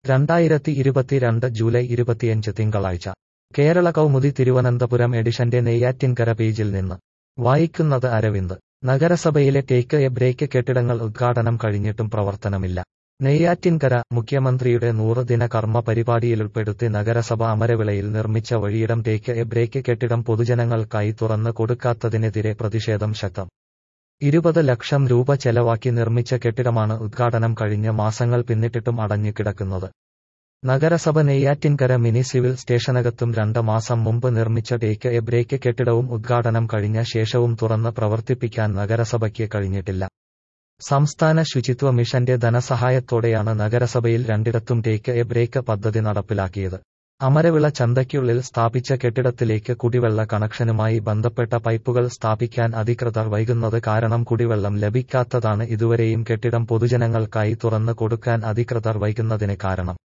രണ്ടായിരത്തി ഇരുപത്തിരണ്ട് ജൂലൈ ഇരുപത്തിയഞ്ച് തിങ്കളാഴ്ച കേരള കൗമുദി തിരുവനന്തപുരം എഡിഷന്റെ നെയ്യാറ്റിൻകര പേജിൽ നിന്ന് വായിക്കുന്നത് അരവിന്ദ് നഗരസഭയിലെ ടേക്ക് എ ബ്രേക്ക് കെട്ടിടങ്ങൾ ഉദ്ഘാടനം കഴിഞ്ഞിട്ടും പ്രവർത്തനമില്ല നെയ്യാറ്റിൻകര മുഖ്യമന്ത്രിയുടെ നൂറ് ദിന കർമ്മ പരിപാടിയിലുൾപ്പെടുത്തി നഗരസഭ അമരവിളയിൽ നിർമ്മിച്ച വഴിയിടം ടേക്ക് എ ബ്രേക്ക് കെട്ടിടം പൊതുജനങ്ങൾക്കായി തുറന്ന് കൊടുക്കാത്തതിനെതിരെ പ്രതിഷേധം ശക്തം ഇരുപത് ലക്ഷം രൂപ ചെലവാക്കി നിർമ്മിച്ച കെട്ടിടമാണ് ഉദ്ഘാടനം കഴിഞ്ഞ മാസങ്ങൾ പിന്നിട്ടിട്ടും അടഞ്ഞു കിടക്കുന്നത് നഗരസഭ നെയ്യാറ്റിൻകര മിനി സിവിൽ സ്റ്റേഷനകത്തും രണ്ട് മാസം മുമ്പ് നിർമ്മിച്ച ടേക്ക് എ ബ്രേക്ക് കെട്ടിടവും ഉദ്ഘാടനം കഴിഞ്ഞ ശേഷവും തുറന്ന് പ്രവർത്തിപ്പിക്കാൻ നഗരസഭയ്ക്ക് കഴിഞ്ഞിട്ടില്ല സംസ്ഥാന ശുചിത്വ മിഷന്റെ ധനസഹായത്തോടെയാണ് നഗരസഭയിൽ രണ്ടിടത്തും ടേക്ക് എ ബ്രേക്ക് പദ്ധതി നടപ്പിലാക്കിയത് അമരവിള ചന്തയ്ക്കുള്ളിൽ സ്ഥാപിച്ച കെട്ടിടത്തിലേക്ക് കുടിവെള്ള കണക്ഷനുമായി ബന്ധപ്പെട്ട പൈപ്പുകൾ സ്ഥാപിക്കാൻ അധികൃതർ വൈകുന്നത് കാരണം കുടിവെള്ളം ലഭിക്കാത്തതാണ് ഇതുവരെയും കെട്ടിടം പൊതുജനങ്ങൾക്കായി തുറന്നു കൊടുക്കാൻ അധികൃതർ വൈകുന്നതിന് കാരണം